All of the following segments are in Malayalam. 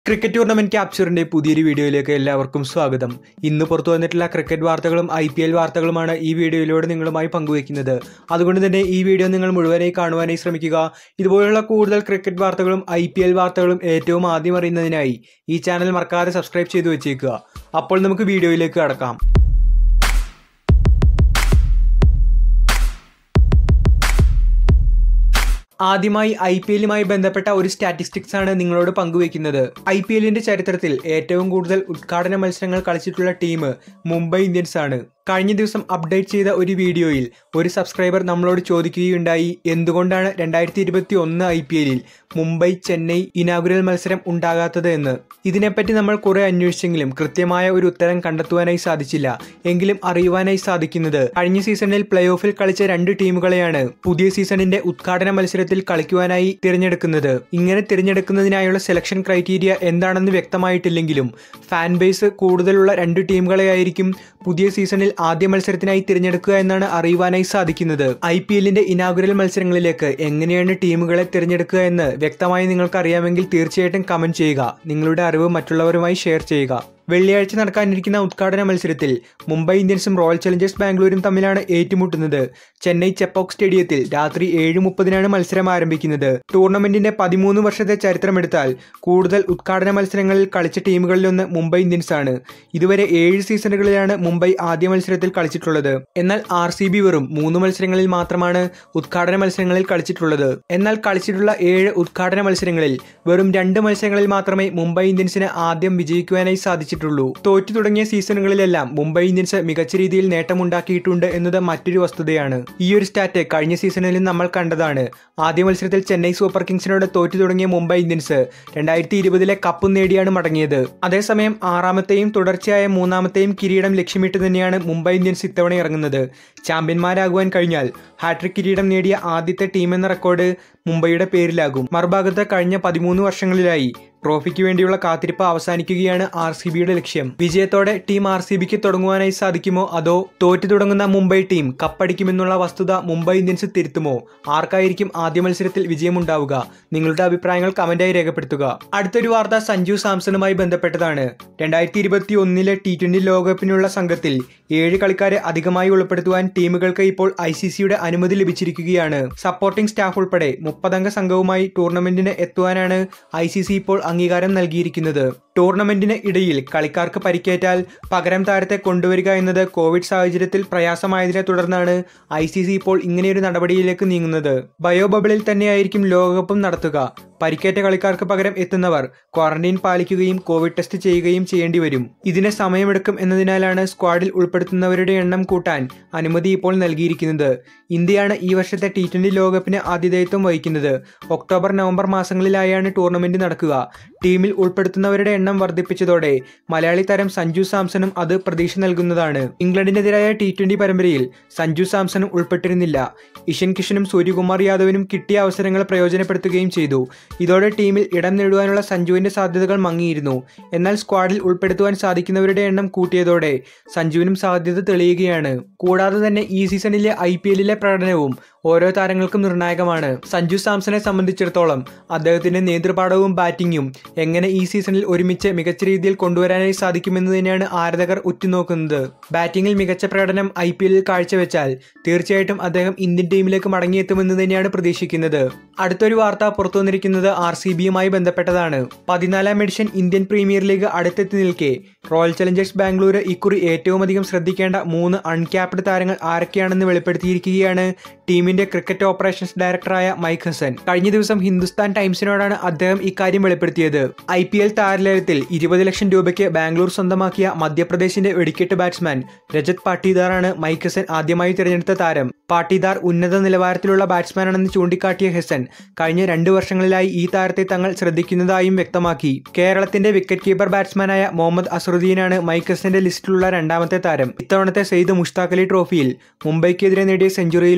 ക്രിക്കറ്റ് ടൂർണമെന്റ് ക്യാപ്ചറിന്റെ പുതിയൊരു വീഡിയോയിലേക്ക് എല്ലാവർക്കും സ്വാഗതം ഇന്ന് പുറത്തു വന്നിട്ടുള്ള ക്രിക്കറ്റ് വാർത്തകളും ഐ പി എൽ വാർത്തകളുമാണ് ഈ വീഡിയോയിലൂടെ നിങ്ങളുമായി പങ്കുവയ്ക്കുന്നത് അതുകൊണ്ട് തന്നെ ഈ വീഡിയോ നിങ്ങൾ മുഴുവനായി കാണുവാനായി ശ്രമിക്കുക ഇതുപോലുള്ള കൂടുതൽ ക്രിക്കറ്റ് വാർത്തകളും ഐ പി എൽ വാർത്തകളും ഏറ്റവും ആദ്യം അറിയുന്നതിനായി ഈ ചാനൽ മറക്കാതെ സബ്സ്ക്രൈബ് ചെയ്തു വെച്ചേക്കുക അപ്പോൾ നമുക്ക് വീഡിയോയിലേക്ക് കടക്കാം ആദ്യമായി ഐ പി എല്ലുമായി ബന്ധപ്പെട്ട ഒരു സ്റ്റാറ്റിസ്റ്റിക്സ് ആണ് നിങ്ങളോട് പങ്കുവയ്ക്കുന്നത് ഐ പി എല്ലിന്റെ ചരിത്രത്തിൽ ഏറ്റവും കൂടുതൽ ഉദ്ഘാടന മത്സരങ്ങൾ കളിച്ചിട്ടുള്ള ടീം മുംബൈ ഇന്ത്യൻസ് ആണ് കഴിഞ്ഞ ദിവസം അപ്ഡേറ്റ് ചെയ്ത ഒരു വീഡിയോയിൽ ഒരു സബ്സ്ക്രൈബർ നമ്മളോട് ചോദിക്കുകയുണ്ടായി എന്തുകൊണ്ടാണ് രണ്ടായിരത്തി ഇരുപത്തി ഒന്ന് ഐ പി എല്ലിൽ മുംബൈ ചെന്നൈ ഇനാഗുരൽ മത്സരം ഉണ്ടാകാത്തത് എന്ന് ഇതിനെപ്പറ്റി നമ്മൾ കുറെ അന്വേഷിച്ചെങ്കിലും കൃത്യമായ ഒരു ഉത്തരം കണ്ടെത്തുവാനായി സാധിച്ചില്ല എങ്കിലും അറിയുവാനായി സാധിക്കുന്നത് കഴിഞ്ഞ സീസണിൽ പ്ലേ ഓഫിൽ കളിച്ച രണ്ട് ടീമുകളെയാണ് പുതിയ സീസണിന്റെ ഉദ്ഘാടന മത്സരത്തിൽ കളിക്കുവാനായി തിരഞ്ഞെടുക്കുന്നത് ഇങ്ങനെ തിരഞ്ഞെടുക്കുന്നതിനായുള്ള സെലക്ഷൻ ക്രൈറ്റീരിയ എന്താണെന്ന് വ്യക്തമായിട്ടില്ലെങ്കിലും ഫാൻ ബേസ് കൂടുതലുള്ള രണ്ട് ടീമുകളെയായിരിക്കും പുതിയ സീസണിൽ ആദ്യ മത്സരത്തിനായി തിരഞ്ഞെടുക്കുക എന്നാണ് അറിയുവാനായി സാധിക്കുന്നത് ഐ പി എല്ലിന്റെ ഇനാഗുരൽ മത്സരങ്ങളിലേക്ക് എങ്ങനെയാണ് ടീമുകളെ തിരഞ്ഞെടുക്കുക എന്ന് വ്യക്തമായി നിങ്ങൾക്ക് അറിയാമെങ്കിൽ തീർച്ചയായിട്ടും കമന്റ് ചെയ്യുക നിങ്ങളുടെ അറിവ് മറ്റുള്ളവരുമായി ഷെയർ ചെയ്യുക വെള്ളിയാഴ്ച നടക്കാനിരിക്കുന്ന ഉദ്ഘാടന മത്സരത്തിൽ മുംബൈ ഇന്ത്യൻസും റോയൽ ചലഞ്ചേഴ്സ് ബാംഗ്ലൂരും തമ്മിലാണ് ഏറ്റുമുട്ടുന്നത് ചെന്നൈ ചെപ്പോക്ക് സ്റ്റേഡിയത്തിൽ രാത്രി ഏഴ് മുപ്പതിനാണ് മത്സരം ആരംഭിക്കുന്നത് ടൂർണമെന്റിന്റെ പതിമൂന്ന് വർഷത്തെ ചരിത്രമെടുത്താൽ കൂടുതൽ ഉദ്ഘാടന മത്സരങ്ങളിൽ കളിച്ച ടീമുകളിലൊന്ന് മുംബൈ ഇന്ത്യൻസ് ആണ് ഇതുവരെ ഏഴ് സീസണുകളിലാണ് മുംബൈ ആദ്യ മത്സരത്തിൽ കളിച്ചിട്ടുള്ളത് എന്നാൽ ആർ സി ബി വെറും മൂന്ന് മത്സരങ്ങളിൽ മാത്രമാണ് ഉദ്ഘാടന മത്സരങ്ങളിൽ കളിച്ചിട്ടുള്ളത് എന്നാൽ കളിച്ചിട്ടുള്ള ഏഴ് ഉദ്ഘാടന മത്സരങ്ങളിൽ വെറും രണ്ട് മത്സരങ്ങളിൽ മാത്രമേ മുംബൈ ഇന്ത്യൻസിന് ആദ്യം വിജയിക്കുവാനായി സാധിച്ചിട്ടുള്ളൂ തോറ്റു തുടങ്ങിയ സീസണുകളിലെല്ലാം മുംബൈ ഇന്ത്യൻസ് മികച്ച രീതിയിൽ നേട്ടമുണ്ടാക്കിയിട്ടുണ്ട് എന്നത് മറ്റൊരു വസ്തുതയാണ് ഈ ഒരു സ്റ്റാറ്റ് കഴിഞ്ഞ സീസണിലും നമ്മൾ കണ്ടതാണ് ആദ്യ മത്സരത്തിൽ ചെന്നൈ സൂപ്പർ കിങ്സിനോട് തോറ്റു തുടങ്ങിയ മുംബൈ ഇന്ത്യൻസ് രണ്ടായിരത്തി ഇരുപതിലെ കപ്പ് നേടിയാണ് മടങ്ങിയത് അതേസമയം ആറാമത്തെയും തുടർച്ചയായ മൂന്നാമത്തെയും കിരീടം ലക്ഷ്യമിട്ട് തന്നെയാണ് മുംബൈ ഇന്ത്യൻസ് ഇത്തവണ ഇറങ്ങുന്നത് ചാമ്പ്യന്മാരാകുവാൻ കഴിഞ്ഞാൽ ഹാട്രിക് കിരീടം നേടിയ ആദ്യത്തെ ടീം എന്ന റെക്കോർഡ് മുംബൈയുടെ പേരിലാകും മറുഭാഗത്ത് കഴിഞ്ഞ പതിമൂന്ന് വർഷങ്ങളിലായി ട്രോഫിക്ക് വേണ്ടിയുള്ള കാത്തിരിപ്പ് അവസാനിക്കുകയാണ് ആർ സി ബിയുടെ ലക്ഷ്യം വിജയത്തോടെ ടീം ആർ സി ബിക്ക് തുടങ്ങുവാനായി സാധിക്കുമോ അതോ തോറ്റു തുടങ്ങുന്ന മുംബൈ ടീം കപ്പടിക്കുമെന്നുള്ള വസ്തുത മുംബൈ ഇന്ത്യൻസ് തിരുത്തുമോ ആർക്കായിരിക്കും ആദ്യ മത്സരത്തിൽ വിജയമുണ്ടാവുക നിങ്ങളുടെ അഭിപ്രായങ്ങൾ കമന്റായി രേഖപ്പെടുത്തുക അടുത്തൊരു വാർത്ത സഞ്ജു സാംസണുമായി ബന്ധപ്പെട്ടതാണ് രണ്ടായിരത്തി ഇരുപത്തി ഒന്നിലെ ടി ട്വന്റി ലോകകപ്പിനുള്ള സംഘത്തിൽ ഏഴ് കളിക്കാരെ അധികമായി ഉൾപ്പെടുത്തുവാൻ ടീമുകൾക്ക് ഇപ്പോൾ ഐ സി സിയുടെ അനുമതി ലഭിച്ചിരിക്കുകയാണ് സപ്പോർട്ടിംഗ് സ്റ്റാഫ് ഉൾപ്പെടെ മുപ്പതംഗ സംഘവുമായി ടൂർണമെന്റിന് എത്തുവാനാണ് ഐ സി സി ഇപ്പോൾ അംഗീകാരം നൽകിയിരിക്കുന്നത് ടൂർണമെന്റിന് ഇടയിൽ കളിക്കാർക്ക് പരിക്കേറ്റാൽ പകരം താരത്തെ കൊണ്ടുവരിക എന്നത് കോവിഡ് സാഹചര്യത്തിൽ പ്രയാസമായതിനെ തുടർന്നാണ് ഐ സി സി ഇപ്പോൾ ഇങ്ങനെയൊരു നടപടിയിലേക്ക് നീങ്ങുന്നത് ബയോ ബബിളിൽ തന്നെയായിരിക്കും ലോകകപ്പും നടത്തുക പരിക്കേറ്റ കളിക്കാർക്ക് പകരം എത്തുന്നവർ ക്വാറന്റൈൻ പാലിക്കുകയും കോവിഡ് ടെസ്റ്റ് ചെയ്യുകയും ചെയ്യേണ്ടി വരും ഇതിന് സമയമെടുക്കും എന്നതിനാലാണ് സ്ക്വാഡിൽ ഉൾപ്പെടുത്തുന്നവരുടെ എണ്ണം കൂട്ടാൻ അനുമതി ഇപ്പോൾ നൽകിയിരിക്കുന്നത് ഇന്ത്യയാണ് ഈ വർഷത്തെ ടി ട്വന്റി ലോകകപ്പിന് ആതിഥേയത്വം വഹിക്കുന്നത് ഒക്ടോബർ നവംബർ മാസങ്ങളിലായാണ് ടൂർണമെന്റ് നടക്കുക ടീമിൽ ഉൾപ്പെടുത്തുന്നവരുടെ എണ്ണം വർദ്ധിപ്പിച്ചതോടെ മലയാളി താരം സഞ്ജു സാംസണും അത് പ്രതീക്ഷ നൽകുന്നതാണ് ഇംഗ്ലണ്ടിനെതിരായ ടി ട്വന്റി പരമ്പരയിൽ സഞ്ജു സാംസണും ഉൾപ്പെട്ടിരുന്നില്ല ഇഷൻ കിഷനും സൂര്യകുമാർ യാദവിനും കിട്ടിയ അവസരങ്ങൾ പ്രയോജനപ്പെടുത്തുകയും ചെയ്തു ഇതോടെ ടീമിൽ ഇടം നേടുവാനുള്ള സഞ്ജുവിന്റെ സാധ്യതകൾ മങ്ങിയിരുന്നു എന്നാൽ സ്ക്വാഡിൽ ഉൾപ്പെടുത്തുവാൻ സാധിക്കുന്നവരുടെ എണ്ണം കൂട്ടിയതോടെ സഞ്ജുവിനും സാധ്യത തെളിയുകയാണ് കൂടാതെ തന്നെ ഈ സീസണിലെ ഐ പി എല്ലിലെ പ്രകടനവും ഓരോ താരങ്ങൾക്കും നിർണായകമാണ് സഞ്ജു സാംസണെ സംബന്ധിച്ചിടത്തോളം അദ്ദേഹത്തിന്റെ നേതൃപാഠവും ബാറ്റിംഗും എങ്ങനെ ഈ സീസണിൽ ഒരുമിച്ച് മികച്ച രീതിയിൽ കൊണ്ടുവരാനായി സാധിക്കുമെന്ന് തന്നെയാണ് ആരാധകർ ഉറ്റുനോക്കുന്നത് ബാറ്റിംഗിൽ മികച്ച പ്രകടനം ഐ പി എല്ലിൽ കാഴ്ചവെച്ചാൽ തീർച്ചയായിട്ടും അദ്ദേഹം ഇന്ത്യൻ ടീമിലേക്ക് മടങ്ങിയെത്തുമെന്ന് തന്നെയാണ് പ്രതീക്ഷിക്കുന്നത് അടുത്തൊരു വാർത്ത പുറത്തു വന്നിരിക്കുന്നത് ആർ സി ബിയുമായി ബന്ധപ്പെട്ടതാണ് പതിനാലാം എഡിഷൻ ഇന്ത്യൻ പ്രീമിയർ ലീഗ് അടുത്തെത്തി നിൽക്കെ റോയൽ ചലഞ്ചേഴ്സ് ബാംഗ്ലൂർ ഇക്കുറി ഏറ്റവും അധികം ശ്രദ്ധിക്കേണ്ട മൂന്ന് അൺക്യാപ്ഡ് താരങ്ങൾ ആരൊക്കെയാണെന്ന് വെളിപ്പെടുത്തിയിരിക്കുകയാണ് ടീമിന്റെ ക്രിക്കറ്റ് ഓപ്പറേഷൻസ് ഡയറക്ടറായ മൈക്ക് ഹസൻ കഴിഞ്ഞ ദിവസം ഹിന്ദുസ്ഥാൻ ടൈംസിനോടാണ് അദ്ദേഹം ഇക്കാര്യം വെളിപ്പെടുത്തിയത് ഐ പി എൽ താരലേലത്തിൽ ഇരുപത് ലക്ഷം രൂപയ്ക്ക് ബാംഗ്ലൂർ സ്വന്തമാക്കിയ മധ്യപ്രദേശിന്റെ വെടിക്കെട്ട് ബാറ്റ്സ്മാൻ രജത് പാട്ടീദാറാണ് മൈക്ക് ഹസൻ ആദ്യമായി തിരഞ്ഞെടുത്ത താരം പാട്ടീദാർ ഉന്നത നിലവാരത്തിലുള്ള ബാറ്റ്സ്മാനാണെന്ന് ചൂണ്ടിക്കാട്ടിയ ഹസൻ കഴിഞ്ഞ രണ്ട് വർഷങ്ങളിലായി ഈ താരത്തെ തങ്ങൾ ശ്രദ്ധിക്കുന്നതായും വ്യക്തമാക്കി കേരളത്തിന്റെ വിക്കറ്റ് കീപ്പർ ബാറ്റ്സ്മാനായ മുഹമ്മദ് അസറുദ്ദീനാണ് മൈക്ക് ഹസന്റെ ലിസ്റ്റിലുള്ള രണ്ടാമത്തെ താരം ഇത്തവണത്തെ സെയ്ദ് മുഷ്താഖ് അലി ട്രോഫിയിൽ മുംബൈക്കെതിരെ നേടിയ സെഞ്ചുറിയിലൂടെ ശ്രദ്ധ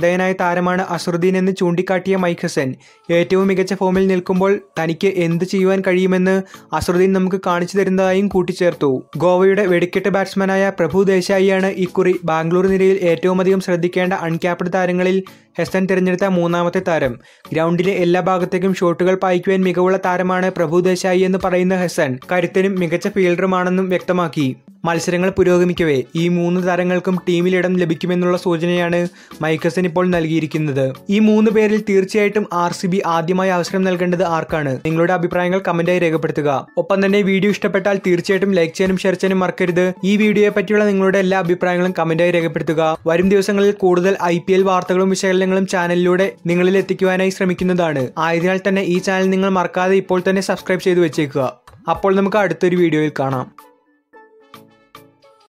ശ്രദ്ധേയനായ താരമാണ് അസറുദ്ദീൻ എന്ന് ചൂണ്ടിക്കാട്ടിയ മൈക്ക് ഹസൻ ഏറ്റവും മികച്ച ഫോമിൽ നിൽക്കുമ്പോൾ തനിക്ക് എന്ത് ചെയ്യുവാൻ കഴിയുമെന്ന് അസറുദ്ദീൻ നമുക്ക് കാണിച്ചു തരുന്നതായും കൂട്ടിച്ചേർത്തു ഗോവയുടെ വെടിക്കെട്ട് ബാറ്റ്സ്മാനായ പ്രഭു ദേശായിയാണ് ഇക്കുറി ബാംഗ്ലൂർ നിരയിൽ ഏറ്റവും അധികം ശ്രദ്ധിക്കേണ്ട അൺക്യാപ്ഡ് താരങ്ങളിൽ ഹസൻ തിരഞ്ഞെടുത്ത മൂന്നാമത്തെ താരം ഗ്രൗണ്ടിലെ എല്ലാ ഭാഗത്തേക്കും ഷോട്ടുകൾ പായിക്കുവാൻ മികവുള്ള താരമാണ് പ്രഭു ദേശായി എന്ന് പറയുന്ന ഹസൻ കരുത്തനും മികച്ച ഫീൽഡറുമാണെന്നും വ്യക്തമാക്കി മത്സരങ്ങൾ പുരോഗമിക്കവേ ഈ മൂന്ന് താരങ്ങൾക്കും ടീമിലിടം ലഭിക്കുമെന്നുള്ള സൂചനയാണ് മൈക്കസൻ ഇപ്പോൾ നൽകിയിരിക്കുന്നത് ഈ മൂന്ന് പേരിൽ തീർച്ചയായിട്ടും ആർ സി ബി ആദ്യമായി അവസരം നൽകേണ്ടത് ആർക്കാണ് നിങ്ങളുടെ അഭിപ്രായങ്ങൾ കമന്റായി രേഖപ്പെടുത്തുക ഒപ്പം തന്നെ വീഡിയോ ഇഷ്ടപ്പെട്ടാൽ തീർച്ചയായിട്ടും ലൈക്ക് ചെയ്യാനും ഷെയർ ചെയ്യാനും മറക്കരുത് ഈ വീഡിയോയെ പറ്റിയുള്ള നിങ്ങളുടെ എല്ലാ അഭിപ്രായങ്ങളും കമന്റായി രേഖപ്പെടുത്തുക വരും ദിവസങ്ങളിൽ കൂടുതൽ ഐ പി എൽ വാർത്തകളും വിശകലനങ്ങളും ചാനലിലൂടെ നിങ്ങളിൽ എത്തിക്കുവാനായി ശ്രമിക്കുന്നതാണ് ആയതിനാൽ തന്നെ ഈ ചാനൽ നിങ്ങൾ മറക്കാതെ ഇപ്പോൾ തന്നെ സബ്സ്ക്രൈബ് ചെയ്തു വെച്ചേക്കുക അപ്പോൾ നമുക്ക് അടുത്തൊരു വീഡിയോയിൽ കാണാം